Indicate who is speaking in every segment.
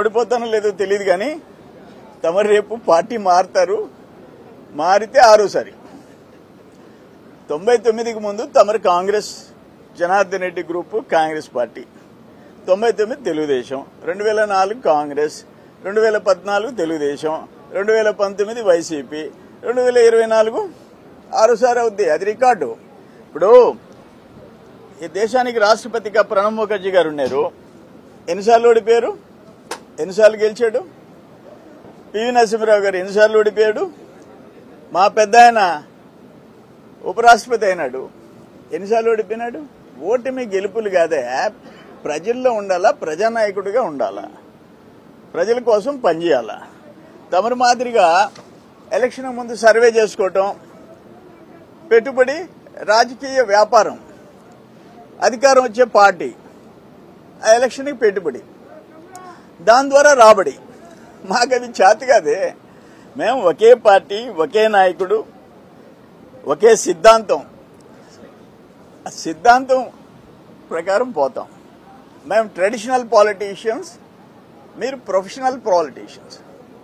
Speaker 1: ఓడిపోతానో లేదో తెలియదు కానీ తమరు రేపు పార్టీ మారుతారు మారితే ఆరోసారి తొంభై తొమ్మిదికి ముందు తమరు కాంగ్రెస్ జనార్దన్ రెడ్డి గ్రూపు కాంగ్రెస్ పార్టీ తొంభై తొమ్మిది తెలుగుదేశం రెండు వేల నాలుగు కాంగ్రెస్ రెండు వేల పద్నాలుగు తెలుగుదేశం రెండు వేల పంతొమ్మిది వైసీపీ రెండు వేల ఇరవై నాలుగు ఆరోసారి అవుద్ది అది రికార్డు ఇప్పుడు ఈ దేశానికి రాష్ట్రపతిగా ప్రణబ్ ముఖర్జీ గారు ఉన్నారు ఎన్నిసార్లు ఓడిపోయారు ఎన్నిసార్లు గెలిచాడు పివి నరసింహరావు గారు ఎన్నిసార్లు ఓడిపోయాడు మా పెద్ద ఆయన ఉపరాష్ట్రపతి అయినాడు ఎన్నిసార్లు ఓడిపోయినాడు ఓటమి గెలుపులు కాదే ప్రజల్లో ఉండాలా ప్రజానాయకుడిగా ఉండాలా ప్రజల కోసం పనిచేయాలా తమరి మాదిరిగా ఎలక్షన్ ముందు సర్వే చేసుకోవటం పెట్టుబడి రాజకీయ వ్యాపారం అధికారం వచ్చే పార్టీ ఆ ఎలక్షన్కి పెట్టుబడి దాని ద్వారా రాబడి మాకు అది చేత కాదే మేము ఒకే పార్టీ ఒకే నాయకుడు ఒకే సిద్ధాంతం ఆ సిద్ధాంతం ప్రకారం పోతాం మేము ట్రెడిషనల్ పాలిటీషియన్స్ మీరు ప్రొఫెషనల్ పాలిటీషియన్స్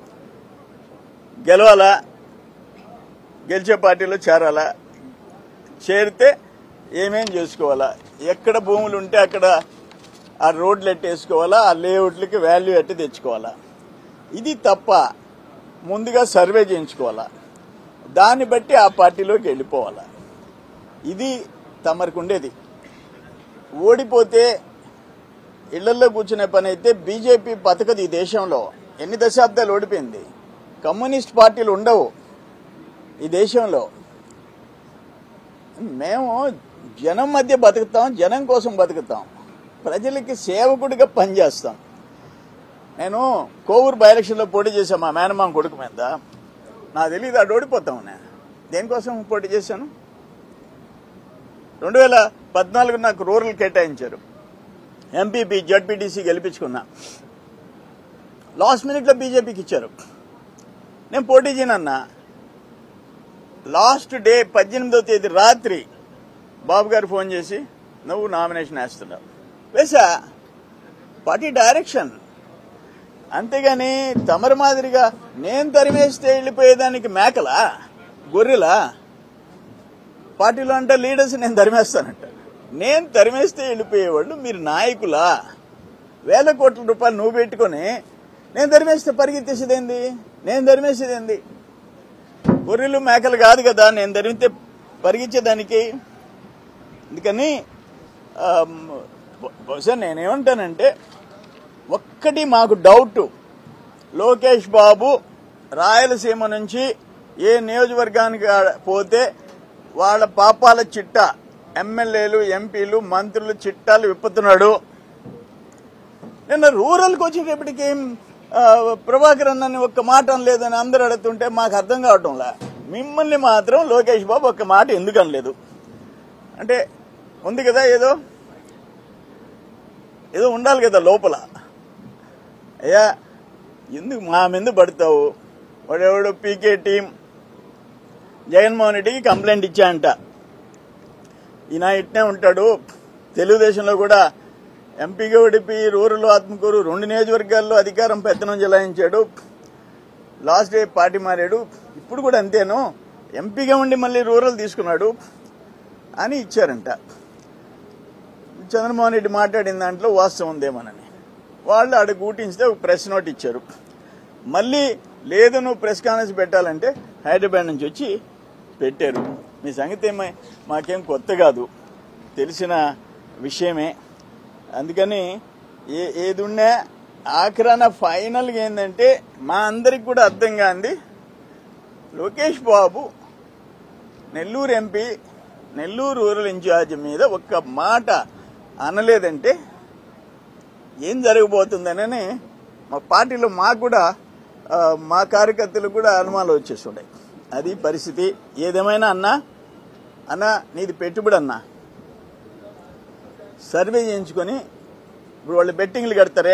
Speaker 1: గెలవాలా గెలిచే పార్టీలో చేరాలా చేరితే ఏమేం చేసుకోవాలా ఎక్కడ భూములు ఉంటే అక్కడ ఆ రోడ్లు ఎట్టేసుకోవాలా ఆ లేఅవుట్లకి వాల్యూ ఎట్టి తెచ్చుకోవాలా ఇది తప్ప ముందుగా సర్వే చేయించుకోవాలా దాన్ని బట్టి ఆ పార్టీలోకి వెళ్ళిపోవాలా ఇది తమరికి ఉండేది ఓడిపోతే ఇళ్లలో కూర్చునే పని అయితే బీజేపీ బతకదు ఈ దేశంలో ఎన్ని దశాబ్దాలు ఓడిపోయింది కమ్యూనిస్ట్ పార్టీలు ఉండవు ఈ దేశంలో మేము జనం మధ్య బతుకుతాం జనం కోసం బతుకుతాం ప్రజలకి సేవకుడిగా పనిచేస్తాం నేను కోవూరు బై ఎలక్షన్లో పోటీ చేశాను మా మేనమామ కొడుకు మీద నాకు తెలియదు అటు ఓడిపోతాం నేను దేనికోసం పోటీ చేశాను రెండు వేల పద్నాలుగు నాకు రూరల్ కేటాయించారు ఎంపీపీ జడ్పీటీసీ గెలిపించుకున్నా లాస్ట్ మినిట్లో బీజేపీకి ఇచ్చారు నేను పోటీ చేయనన్నా లాస్ట్ డే పద్దెనిమిదో తేదీ రాత్రి బాబు గారు ఫోన్ చేసి నువ్వు నామినేషన్ వేస్తున్నావు వేసా పార్టీ డైరెక్షన్ అంతేగాని తమరి మాదిరిగా నేను తరిమేస్తే వెళ్ళిపోయేదానికి మేకలా గొర్రెలా పార్టీలో అంటే లీడర్స్ నేను తరిమేస్తానంట నేను తరిమేస్తే వెళ్ళిపోయేవాళ్ళు మీరు నాయకులా వేల కోట్ల రూపాయలు నువ్వు పెట్టుకొని నేను తరిమేస్తే పరిగెత్తేసేదేంది నేను తరిమేసేదేంది గొర్రెలు మేకలు కాదు కదా నేను తరిమితే పరిగెచ్చేదానికి అందుకని ఆమ్, బహు- బహుశా నేనేమంటానంటే ఒక్కటి మాకు డౌట్ లోకేష్ బాబు రాయలసీమ నుంచి ఏ నియోజకవర్గానికి ఆ- పోతే వాళ్ళ పాపాల చిట్ట ఎమ్మెల్యేలు ఎంపీలు మంత్రులు చిట్టాలు విప్పుతున్నాడు నిన్న రూరల్కి వచ్చేటప్పటికి ఏం ఆ, ప్రభాకర్ అన్నని ఒక్క మాట అనలేదని అందరూ అడుగుతుంటే మాకు అర్థం కావటంలా మిమ్మల్ని మాత్రం లోకేష్ బాబు ఒక్క మాట ఎందుకు అనలేదు అంటే ఉంది కదా ఏదో ఏదో ఉండాలి కదా లోపల అయ్యా ఎందుకు మా మీద పడతావు వాడెవడు పీకే టీం జగన్మోహన్ రెడ్డికి కంప్లైంట్ ఇచ్చాయంట ఈయన ఇట్నే ఉంటాడు తెలుగుదేశంలో కూడా ఎంపీగా ఓడిపోయి రూరల్ ఆత్మకూరు రెండు నియోజకవర్గాల్లో అధికారం పెత్తనం చెలాయించాడు లాస్ట్ డే పార్టీ మారాడు ఇప్పుడు కూడా అంతేను ఎంపీగా ఉండి మళ్ళీ రూరల్ తీసుకున్నాడు అని ఇచ్చారంట చంద్రమోహన్ రెడ్డి మాట్లాడిన దాంట్లో వాస్తవం ఉందేమోనని వాళ్ళు ఆడ కూటించితే ఒక ప్రెస్ నోట్ ఇచ్చారు మళ్ళీ లేదు నువ్వు ప్రెస్ కాన్ఫరెన్స్ పెట్టాలంటే హైదరాబాద్ నుంచి వచ్చి పెట్టారు మీ సంగతి ఏమై మాకేం కొత్త కాదు తెలిసిన విషయమే అందుకని ఏ ఏది ఉన్నా ఆఖరాన ఫైనల్గా ఏంటంటే మా అందరికి కూడా అర్థం కాంది Lokesh Babu Nellore MP Nellore rural in charge మీద ఒక్క మాట అనలేదంటే ఏం జరగబోతుందనని మా పార్టీలో మాకు కూడా ఆ, మా కార్యకర్తలకు కూడా అనుమానాలు వచ్చేస్తుంటాయి అది పరిస్థితి ఏదేమైనా అన్నా అన్నా నీది పెట్టుబడి అన్నా సర్వే చేయించుకొని ఇప్పుడు వాళ్ళు బెట్టింగ్లు కడతారే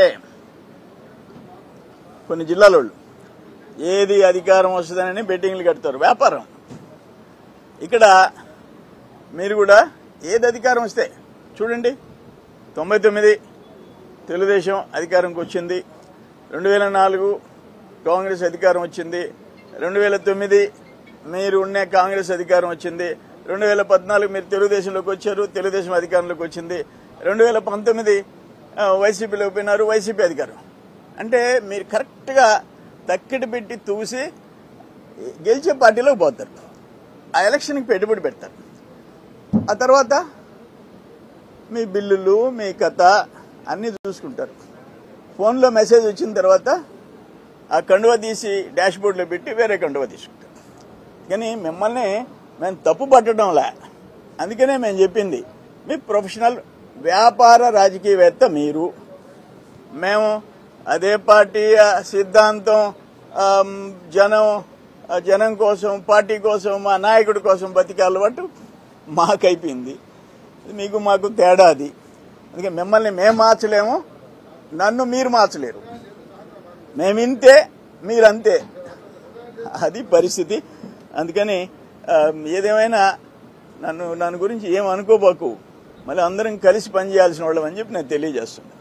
Speaker 1: కొన్ని జిల్లాల వాళ్ళు ఏది అధికారం వస్తుందని బెట్టింగ్లు కడతారు వ్యాపారం ఇక్కడ మీరు కూడా ఏది అధికారం వస్తే చూడండి తొంభై తొమ్మిది తెలుగుదేశం అధికారంకి వచ్చింది రెండు వేల నాలుగు కాంగ్రెస్ అధికారం వచ్చింది రెండు వేల తొమ్మిది మీరు ఉన్న కాంగ్రెస్ అధికారం వచ్చింది రెండు వేల పద్నాలుగు మీరు తెలుగుదేశంలోకి వచ్చారు తెలుగుదేశం అధికారంలోకి వచ్చింది రెండు వేల పంతొమ్మిది ఆ, వైసీపీలోకి పోయినారు వైసీపీ అధికారం అంటే మీరు కరెక్ట్గా తక్కిడి పెట్టి తూసి గెలిచే పార్టీలోకి పోతారు ఆ ఎలక్షన్కి పెట్టుబడి పెడతారు ఆ తర్వాత మీ బిల్లులు మీ కథ అన్నీ చూసుకుంటారు ఫోన్లో మెసేజ్ వచ్చిన తర్వాత ఆ కండువ తీసి డాష్ బోర్డులో పెట్టి వేరే కండువ తీసుకుంటారు కానీ మిమ్మల్ని మేము తప్పు పట్టడంలే అందుకనే మేము చెప్పింది మీ ప్రొఫెషనల్ వ్యాపార రాజకీయవేత్త మీరు మేము అదే పార్టీ ఆ, సిద్ధాంతం ఆమ్, జనం ఆ, జనం కోసం పార్టీ కోసం మా నాయకుడి కోసం బతికే అలవాటు మాకైపోయింది మీకు మాకు తేడా అది అందుకే మిమ్మల్ని మేము మార్చలేము నన్ను మీరు మార్చలేరు మేమింతే మీరంతే అది పరిస్థితి అందుకని ఆ, ఏదేమైనా నన్ను నన్ను గురించి ఏం అనుకోబాకు మళ్ళీ అందరం కలిసి పనిచేయాల్సిన వాళ్ళం అని చెప్పి నేను తెలియజేస్తున్నాను